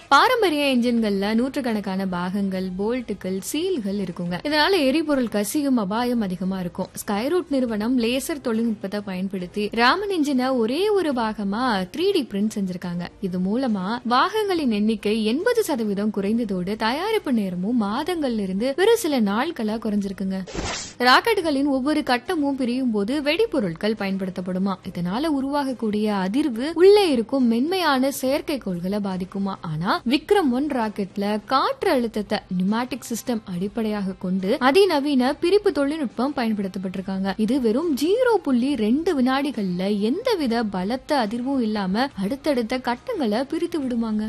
பாரம்பரிய என்ஜின்கள்ல நூற்றுக்கணக்கான பாகங்கள் போல்ட்டுகள் சீல்கள் இருக்குங்க இதனால எரிபொருள் கசியும் அபாயம் அதிகமா இருக்கும் ஸ்கைரூட் நிறுவனம் லேசர் தொழில்நுட்பத்தை பயன்படுத்தி ராமன் என்ஜினை ஒரே ஒரு பாகமா த்ரீ டி பிரிண்ட் செஞ்சிருக்காங்க இது மூலமா பாகங்களின் எண்ணிக்கை எண்பது சதவீதம் குறைந்ததோடு தயாரிப்பு நேரமும் மாதங்கள்ல இருந்து வெறும் சில நாட்களா குறைஞ்சிருக்குங்க ராக்கெட்டுகளின் ஒவ்வொரு கட்டமும் பிரியும் போது வெடிபொருட்கள் பயன்படுத்தப்படுமா இதனால உருவாகக்கூடிய அதிர்வு உள்ளே இருக்கும் மென்மையான செயற்கைக்கோள்களை பாதிக்குமா ஆனா விக்ரம் ஒன் ராக்கெட்ல காற்று அழுத்தத்தை நியூமேட்டிக் சிஸ்டம் அடிப்படையாக கொண்டு அதிநவீன பிரிப்பு தொழில்நுட்பம் பயன்படுத்தப்பட்டிருக்காங்க இது வெறும் ஜீரோ புள்ளி ரெண்டு வினாடிகள்ல எந்தவித பலத்த அதிர்வும் இல்லாம அடுத்தடுத்த கட்டங்களை பிரித்து விடுமாங்க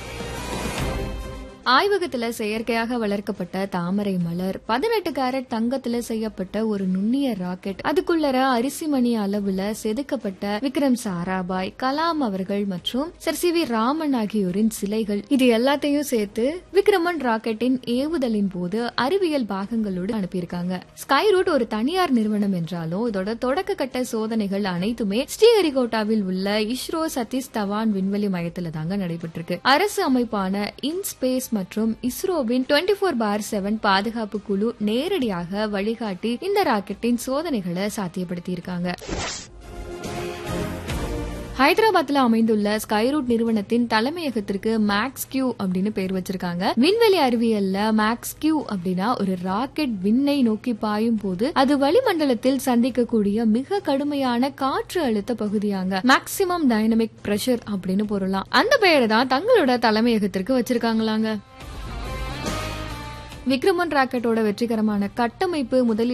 ஆய்வகத்துல செயற்கையாக வளர்க்கப்பட்ட தாமரை மலர் பதினெட்டு கேரட் தங்கத்துல செய்யப்பட்ட ஒரு நுண்ணிய ராக்கெட் அதுக்குள்ளர அரிசி மணி அளவுல செதுக்கப்பட்ட விக்ரம் சாராபாய் கலாம் அவர்கள் மற்றும் சர் சி வி ராமன் ஆகியோரின் சிலைகள் இது எல்லாத்தையும் சேர்த்து விக்ரமன் ராக்கெட்டின் ஏவுதலின் போது அறிவியல் பாகங்களோடு அனுப்பியிருக்காங்க ஸ்கை ரூட் ஒரு தனியார் நிறுவனம் என்றாலும் இதோட தொடக்க கட்ட சோதனைகள் அனைத்துமே ஸ்ரீஹரிகோட்டாவில் உள்ள இஸ்ரோ சதீஷ் தவான் விண்வெளி மையத்துல தாங்க நடைபெற்றிருக்கு அரசு அமைப்பான இன்ஸ்பேஸ் மற்றும் இஸ்ரோவின் டுவெண்ட்டி ஃபோர் பார் செவன் பாதுகாப்பு குழு நேரடியாக வழிகாட்டி இந்த ராக்கெட்டின் சோதனைகளை சாத்தியப்படுத்தியிருக்காங்க ஹைதராபாத்ல அமைந்துள்ள ஸ்கைரூட் நிறுவனத்தின் தலைமையகத்திற்கு மேக்ஸ் கியூ அப்படின்னு பேர் வச்சிருக்காங்க விண்வெளி அறிவியல்ல மேக்ஸ் கியூ அப்படின்னா ஒரு ராக்கெட் விண்ணை நோக்கி பாயும் போது அது வளிமண்டலத்தில் சந்திக்கக்கூடிய மிக கடுமையான காற்று அழுத்த பகுதியாங்க மேக்சிமம் டைனமிக் பிரஷர் அப்படின்னு பொருளாம் அந்த பெயரை தான் தங்களோட தலைமையகத்திற்கு வச்சிருக்காங்களாங்க விக்ரமன் ராக்கெட்டோட வெற்றிகரமான கட்டமைப்பு முதலீடு